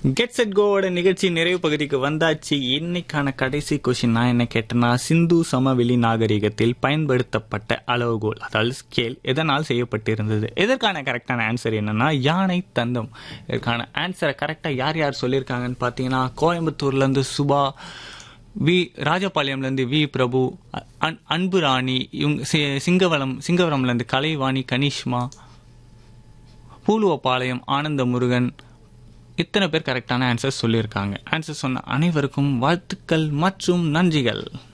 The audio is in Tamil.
கெட் செட் கோவோட நிகழ்ச்சி நிறைவு பகுதிக்கு வந்தாச்சு இன்னைக்கான கடைசி கொஷின் நான் என்ன கேட்டேன்னா சிந்து சமவெளி நாகரிகத்தில் பயன்படுத்தப்பட்ட அளவுகோல் அதாவது ஸ்கேல் எதனால் செய்யப்பட்டிருந்தது இதற்கான கரெக்டான ஆன்சர் என்னன்னா யானை தந்தம் இதற்கான ஆன்சரை கரெக்டாக யார் யார் சொல்லியிருக்காங்கன்னு பார்த்தீங்கன்னா கோயம்புத்தூர்லேருந்து சுபா வி ராஜபாளையம்லேருந்து வி பிரபு அன் அன்பு ராணி இவங்க சி- சிங்கவரம் சிங்கவரம்லேருந்து கலைவாணி கனிஷ்மா பூலுவப்பாளையம் ஆனந்த முருகன் இத்தனை பேர் கரெக்டான ஆன்சர் சொல்லியிருக்காங்க ஆன்சர் சொன்ன அனைவருக்கும் வாழ்த்துக்கள் மற்றும் நன்றிகள்